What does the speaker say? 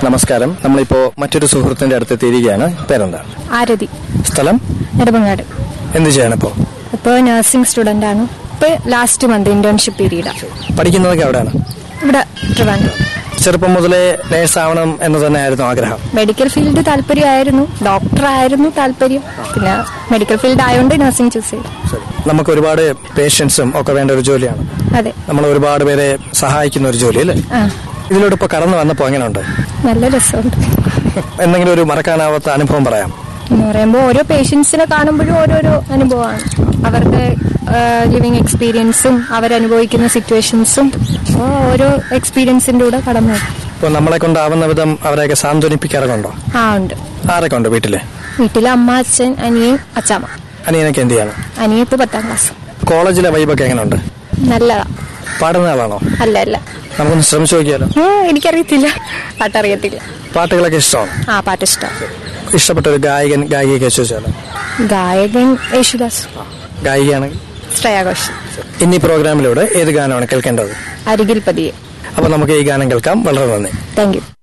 നമസ്കാരം നമ്മളിപ്പോ മറ്റൊരു സുഹൃത്തിന്റെ അടുത്ത് എത്തിയിരിക്കുകയാണ് പേരെന്താ ആരതി സ്ഥലം നെടുമങ്ങാട് എന്ത് ചെയ്യണം ഇപ്പോ ഇപ്പോൾ നഴ്സിംഗ് സ്റ്റുഡന്റ് ആണ് ഇപ്പൊ ലാസ്റ്റ് മന്ത് ഇന്റേൺഷിപ്പ് പീരീഡാണ് പഠിക്കുന്നതൊക്കെ എവിടെയാണ് ഇവിടെ ട്രിവാൻഡ്രം ചെറുപ്പം മുതലേ നേഴ്സ് ആവണം എന്ന് തന്നെയായിരുന്നു ആഗ്രഹം മെഡിക്കൽ ഫീൽഡ് താല്പര്യമായിരുന്നു ഡോക്ടർ ആയിരുന്നു താല്പര്യം പിന്നെ മെഡിക്കൽ ഫീൽഡ് ആയതുകൊണ്ട് നഴ്സിംഗ് ചൂസ് ചെയ്തു നമുക്ക് ഒരുപാട് പേഷ്യൻസും ഒക്കെ വേണ്ട ഒരു ജോലിയാണ് അതെ നമ്മൾ ഒരുപാട് പേരെ സഹായിക്കുന്ന ഒരു ജോലി അല്ലേ ആ ഇതിലൂടെ ഇപ്പൊ കടന്നു വന്നപ്പോ എങ്ങനെയുണ്ട് നല്ല രസമുണ്ട് എന്തെങ്കിലും ഒരു മറക്കാനാവാത്ത അനുഭവം പറയാം എന്ന് പറയുമ്പോൾ ഓരോ പേഷ്യൻസിനെ കാണുമ്പോഴും ഓരോരോ അനുഭവമാണ് അവരുടെ ലിവിങ് എക്സ്പീരിയൻസും അവരനുഭവിക്കുന്ന സിറ്റുവേഷൻസും അപ്പോൾ ഓരോ എക്സ്പീരിയൻസിന്റെ കൂടെ കടന്നു പോകും. ഇപ്പൊ നമ്മളെ കൊണ്ടാവുന്ന വിധം അവരെയൊക്കെ സാന്ത്വനിപ്പിക്കാറുണ്ടോ ആ ഉണ്ട് ആരൊക്കെ ഉണ്ട് വീട്ടില് വീട്ടിലെ അമ്മ അച്ഛൻ അനിയൻ അച്ചാമ്മ അനിയനൊക്കെ എന്ത് ചെയ്യാണ് അനിയൻ ഇപ്പോൾ പത്താം ക്ലാസ് കോളേജിലെ വൈബൊക്കെ എങ്ങനെയുണ്ട് നല്ലതാ പാടുന്ന ആളാണോ അല്ല അല്ല നമുക്കൊന്ന് ശ്രമിച്ചു നോക്കിയാലോ ഉം, എനിക്കറിയത്തില്ല പാട്ടറിയത്തില്ല പാട്ടുകളൊക്കെ ഇഷ്ടമാണ് ആ പാട്ട് ഇഷ്ടം ഇഷ്ടപ്പെട്ട ഒരു ഗായകൻ ഗായികയൊക്കെ ചോദിച്ചാലോ ഗായകൻ യേശുദാസ് ഗായികയാണെങ്കിൽ ശ്രേയാഘോഷ് ഇന്നീ പ്രോഗ്രാമിലൂടെ ഏത് ഗാനമാണ് കേൾക്കേണ്ടത് അരികിൽ പതിയെ അപ്പൊ നമുക്ക് ഈ ഗാനം കേൾക്കാം വളരെ നന്ദി താങ്ക് യു